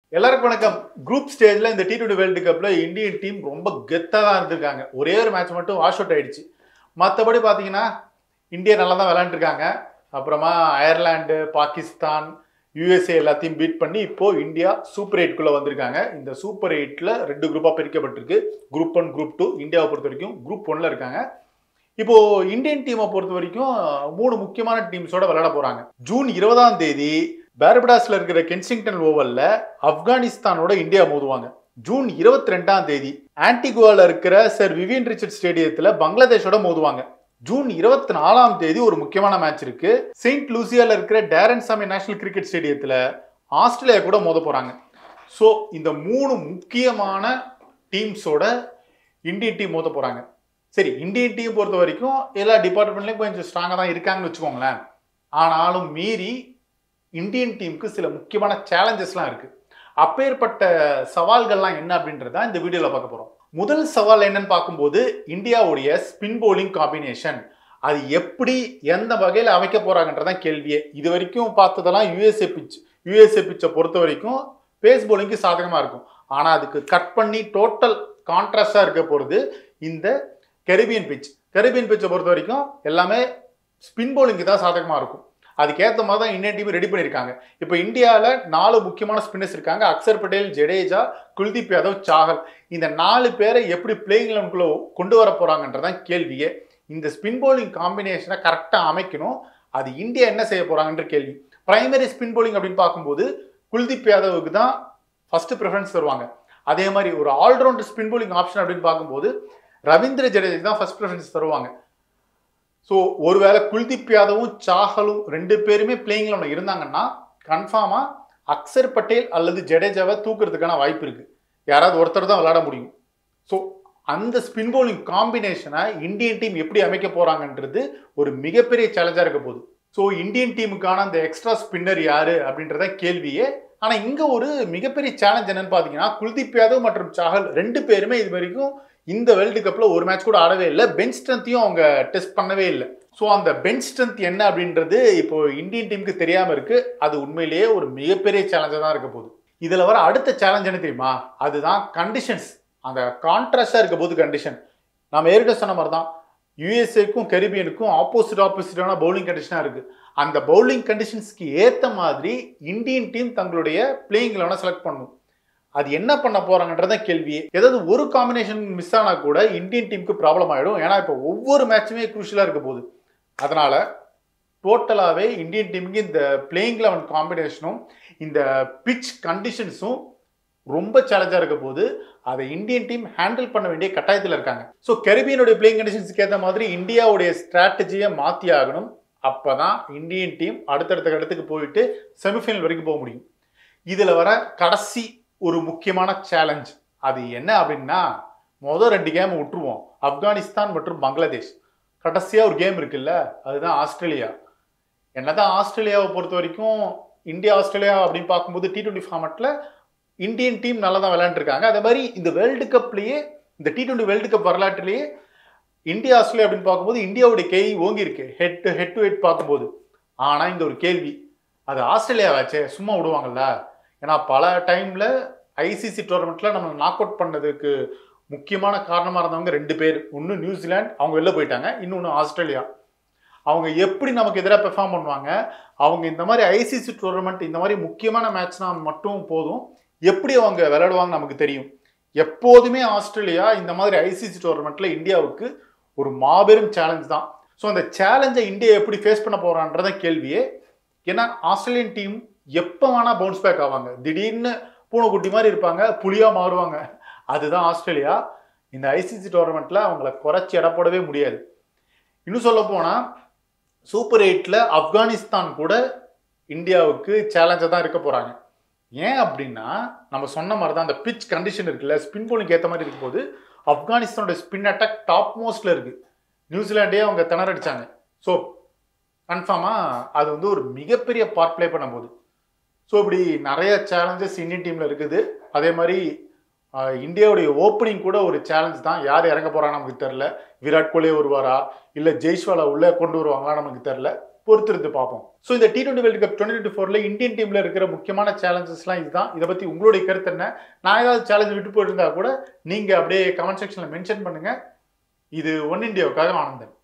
எல்லாருக்கும் வணக்கம் குரூப் ஸ்டேஜ்ல இந்த டி டுவெண்டி வேர்ல்டு கப்ல இந்தியன் டீம் ரொம்ப கெத்தா தான் இருந்திருக்காங்க ஒரே ஒரு மேட்ச் மட்டும் வாஷ் அவுட் ஆயிடுச்சு மற்றபடி பார்த்தீங்கன்னா இந்தியா நல்லா தான் விளையாண்டுருக்காங்க அப்புறமா அயர்லாந்து பாகிஸ்தான் யூஎஸ்ஏ எல்லாத்தையும் பீட் பண்ணி இப்போ இந்தியா சூப்பர் எயிட்குள்ள வந்திருக்காங்க இந்த சூப்பர் எயிட்ல ரெண்டு குரூப்பா பிரிக்கப்பட்டிருக்கு குரூப் ஒன் குரூப் டூ இந்தியாவை பொறுத்த வரைக்கும் குரூப் ஒன்ல இருக்காங்க இப்போ இந்தியன் டீமை பொறுத்த வரைக்கும் மூணு முக்கியமான டீம்ஸோட விளையாட போறாங்க ஜூன் இருபதாம் தேதி பேர்படாஸ்ல இருக்கிற கென்சிங்டன் ஓவல்ல ஆப்கானிஸ்தானோட இந்தியா மோதுவாங்க ஜூன் இருபத்தி ரெண்டாம் தேதி ஆன்டிகுவால இருக்கிற சர் விவியன் ரிச்சர்ட் ஸ்டேடியத்துல பங்களாதேஷோட மோதுவாங்க ஜூன் இருபத்தி நாலாம் தேதி ஒரு முக்கியமான மேட்ச் இருக்கு செயின்ட் லூசியால இருக்கிற டேரன் சாமி நேஷனல் கிரிக்கெட் ஸ்டேடியத்துல ஆஸ்திரேலியா கூட மோத போறாங்க ஸோ இந்த மூணு முக்கியமான டீம்ஸோட இந்தியன் டீம் மோத போறாங்க சரி இந்தியன் டீம் பொறுத்த வரைக்கும் எல்லா டிபார்ட்மெண்ட்லையும் கொஞ்சம் ஸ்ட்ராங்காக தான் இருக்காங்கன்னு வச்சுக்கோங்களேன் ஆனாலும் மீறி இந்தியன் டீமுக்கு சில முக்கியமான சேலஞ்சஸ்லாம் இருக்கு அப்பேற்பட்ட சவால்கள்லாம் என்ன அப்படின்றத இந்த வீடியோவில் பார்க்க போகிறோம் முதல் சவால் என்னன்னு பார்க்கும்போது இந்தியாவுடைய ஸ்பின் bowling காம்பினேஷன் அது எப்படி எந்த வகையில் அமைக்க போறாங்கன்றதான் கேள்வியே இது வரைக்கும் பார்த்ததெல்லாம் யூஎஸ்ஏ பிச் யூஎஸ்ஏ பிச்சை பொறுத்த வரைக்கும் பேஸ் bowlingக்கு சாதகமாக இருக்கும் ஆனால் அதுக்கு கட் பண்ணி டோட்டல் கான்ட்ராஸ்டாக இருக்க போகிறது இந்த கெரிபியன் பிச் கெரிபியன் பிச்சை பொறுத்த வரைக்கும் எல்லாமே ஸ்பின் bowlingக்கு தான் சாதகமாக இருக்கும் அதுக்கேற்ற மாதிரி தான் இந்தியன் டீம் ரெடி பண்ணியிருக்காங்க இப்போ இந்தியாவில் நாலு முக்கியமான ஸ்பின்னர்ஸ் இருக்காங்க அக்சர் பட்டேல் ஜடேஜா குல்தீப் யாதவ் சாகல் இந்த நாலு பேரை எப்படி பிளேயிங் லெவனுக்குள்ள கொண்டு வர போறாங்கன்றதான் கேள்வியே இந்த ஸ்பின் bowling காம்பினேஷனை கரெக்டாக அமைக்கணும் அது இந்தியா என்ன செய்ய போறாங்கன்ற கேள்வி பிரைமரி ஸ்பின் bowling அப்படின்னு பார்க்கும்போது குல்தீப் யாதவுக்கு தான் ஃபர்ஸ்ட் ப்ரிஃபரன்ஸ் தருவாங்க அதே மாதிரி ஒரு ஆல்ரவுண்டர் ஸ்பின் bowling ஆப்ஷன் அப்படின்னு பார்க்கும்போது ரவீந்திர ஜடேஜா தான் ஃபர்ஸ்ட் ப்ரிஃபரன்ஸ் தருவாங்க ஸோ ஒருவேளை குல்தீப் யாதவும் சாஹலும் ரெண்டு பேருமே பிளேயிங் லெவனில் இருந்தாங்கன்னா கன்ஃபார்மாக அக்சர் பட்டேல் அல்லது ஜடேஜாவை தூக்குறதுக்கான வாய்ப்பு இருக்கு யாராவது ஒருத்தர் தான் விளையாட முடியும் ஸோ அந்த ஸ்பின் bowling காம்பினேஷனை இந்தியன் டீம் எப்படி அமைக்க போறாங்கன்றது ஒரு மிகப்பெரிய சேலஞ்சாக இருக்க போகுது ஸோ இந்தியன் டீமுக்கான அந்த எக்ஸ்ட்ரா ஸ்பின்னர் யாரு அப்படின்றத கேள்வியே ஆனால் இங்கே ஒரு மிகப்பெரிய சேலஞ்ச் என்னன்னு பார்த்தீங்கன்னா குல்தீப் யாதவ் மற்றும் சாஹல் ரெண்டு பேருமே இது வரைக்கும் இந்த வேர்ல்டு கப்பில் ஒரு மேட்ச் கூட ஆடவே இல்லை பெஞ்ச் ஸ்ட்ரென்த்தையும் அவங்க டெஸ்ட் பண்ணவே இல்லை ஸோ அந்த பெஞ்ச் ஸ்ட்ரென்த் என்ன அப்படின்றது இப்போ இந்தியன் டீமுக்கு தெரியாமல் இருக்கு அது உண்மையிலேயே ஒரு மிகப்பெரிய சேலஞ்சாக தான் இருக்க போகுது இதில் வர அடுத்த சேலஞ்ச் என்ன தெரியுமா அதுதான் கண்டிஷன்ஸ் அந்த கான்ட்ராஸ்டாக இருக்க போது கண்டிஷன் நம்ம ஏற்கனவே சொன்ன மாதிரி தான் யூஎஸ்ஏக்கும் கெரிபியனுக்கும் ஆப்போசிட் ஆப்போசிட்டான பவுலிங் கண்டிஷனாக இருக்குது அந்த பவுலிங் கண்டிஷன்ஸ்க்கு ஏற்ற மாதிரி இந்தியன் டீம் தங்களுடைய பிளேயிங் லெவனை செலக்ட் பண்ணும் அது என்ன பண்ண போறாங்கன்றத கேள்வியே ஏதாவது ஒரு காம்பினேஷன் மிஸ் ஆனா கூட இந்தியன் டீமுக்கு ப்ராப்ளம் ஆயிடும் ஏன்னா இப்போ ஒவ்வொரு மேட்சுமே குரூஷியலாக இருக்க போகுது அதனால டோட்டலாகவே இந்தியன் டீமுக்கு இந்த பிளேயிங் லெவன் காம்பினேஷனும் இந்த பிச் கண்டிஷன்ஸும் ரொம்ப சேலஞ்சாக இருக்க போது அதை இந்தியன் டீம் ஹேண்டில் பண்ண வேண்டிய கட்டாயத்தில் இருக்காங்க ஸோ கெரிபியனுடைய பிளேயிங் கண்டிஷன்ஸ்க்கு ஏற்ற மாதிரி இந்தியாவுடைய ஸ்ட்ராட்டஜியை மாற்றி ஆகணும் அப்போ தான் இந்தியன் டீம் அடுத்தடுத்த இடத்துக்கு போயிட்டு செமிஃபைனல் வரைக்கும் போக முடியும் இதில் வர கடைசி ஒரு முக்கியமான சேலஞ்ச் அது என்ன அப்படின்னா மொதல் ரெண்டு கேம் விட்டுருவோம் ஆப்கானிஸ்தான் மற்றும் பங்களாதேஷ் கடைசியாக ஒரு கேம் இருக்குல்ல அதுதான் ஆஸ்திரேலியா என்னதான் ஆஸ்திரேலியாவை பொறுத்த வரைக்கும் இந்தியா ஆஸ்திரேலியா அப்படின்னு பார்க்கும்போது டி டுவெண்ட்டி ஃபார்மெட்டில் இந்தியன் டீம் நல்லா தான் விளையாண்டுருக்காங்க அதே மாதிரி இந்த வேர்ல்டு கப்லேயே இந்த டி டுவெண்ட்டி வேர்ல்டு கப் வரலாற்றிலேயே இந்தியா ஆஸ்திரேலியா அப்படின்னு பார்க்கும்போது இந்தியாவுடைய கை ஓங்கி இருக்கு head to head to head பார்க்கும்போது ஆனால் இங்கே ஒரு கேள்வி அது ஆஸ்திரேலியாவாச்சே சும்மா விடுவாங்கல்ல ஏன்னா பல டைமில் ஐசிசி டோர்னமெண்ட்டில் நம்ம நாக் அவுட் பண்ணதுக்கு முக்கியமான காரணமாக இருந்தவங்க ரெண்டு பேர் ஒன்று நியூசிலாந்து அவங்க வெளில போயிட்டாங்க இன்னொன்று ஆஸ்திரேலியா அவங்க எப்படி நமக்கு எதிராக பெர்ஃபார்ம் பண்ணுவாங்க அவங்க இந்த மாதிரி ஐசிசி டோர்னமெண்ட் இந்த மாதிரி முக்கியமான மேட்ச்னா மட்டும் போதும் எப்படி அவங்க விளையாடுவாங்க நமக்கு தெரியும் எப்போதுமே ஆஸ்திரேலியா இந்த மாதிரி ஐசிசி டோர்னமெண்ட்டில் இந்தியாவுக்கு ஒரு மாபெரும் சேலஞ்ச் தான் ஸோ அந்த சேலஞ்சை இந்தியா எப்படி ஃபேஸ் பண்ண போகிறான்றத கேள்வியே ஏன்னா ஆஸ்திரேலியன் டீம் எப்போ வேணால் பவுன்ஸ் பேக் ஆவாங்க திடீர்னு பூனைக்குட்டி மாதிரி இருப்பாங்க புலியாக மாறுவாங்க அதுதான் ஆஸ்திரேலியா இந்த ஐசிசி டோர்னமெண்ட்டில் அவங்கள குறைச்சி எடை போடவே முடியாது இன்னும் சொல்ல போனால் சூப்பர் எயிட்டில் ஆப்கானிஸ்தான் கூட இந்தியாவுக்கு சேலஞ்சாக தான் இருக்க போகிறாங்க ஏன் அப்படின்னா நம்ம சொன்ன மாதிரி தான் அந்த பிச் கண்டிஷன் இருக்குல்ல ஸ்பின் bowling ஏற்ற மாதிரி இருக்கும்போது ஆப்கானிஸ்தானோட ஸ்பின் அட்டாக் டாப் மோஸ்ட்ல இருக்கு நியூசிலாண்டே அவங்க திணறடிச்சாங்க ஸோ கன்ஃபார்மாக அது வந்து ஒரு மிகப்பெரிய பார்ட் ப்ளே பண்ண போகுது ஸோ இப்படி நிறைய சேலஞ்சஸ் இந்தியன் டீமில் இருக்குது அதே மாதிரி ஆஹ், இந்தியாவுடைய ஓப்பனிங் கூட ஒரு சேலஞ்ச் தான் யார் இறங்க போறான்னு நமக்கு தெரில விராட் கோலி வருவாரா இல்லை ஜெய்ஸ்வாலா உள்ளே கொண்டு வருவாங்களா நமக்கு தெரில பொறுத்திருந்து பார்ப்போம் ஸோ இந்த T twenty world cup twenty twenty ஃபோரில் இந்தியன் டீமில் இருக்கிற முக்கியமான சேலஞ்சஸ்லாம் இதுதான் இதை பற்றி உங்களுடைய கருத்து என்ன நான் ஏதாவது சேலஞ்ச் விட்டு போயிருந்தா கூட நீங்கள் அப்படியே கமெண்ட் செக்ஷனில் மென்ஷன் பண்ணுங்கள் இது ஒன் இந்தியாவுக்காக ஆனந்தன்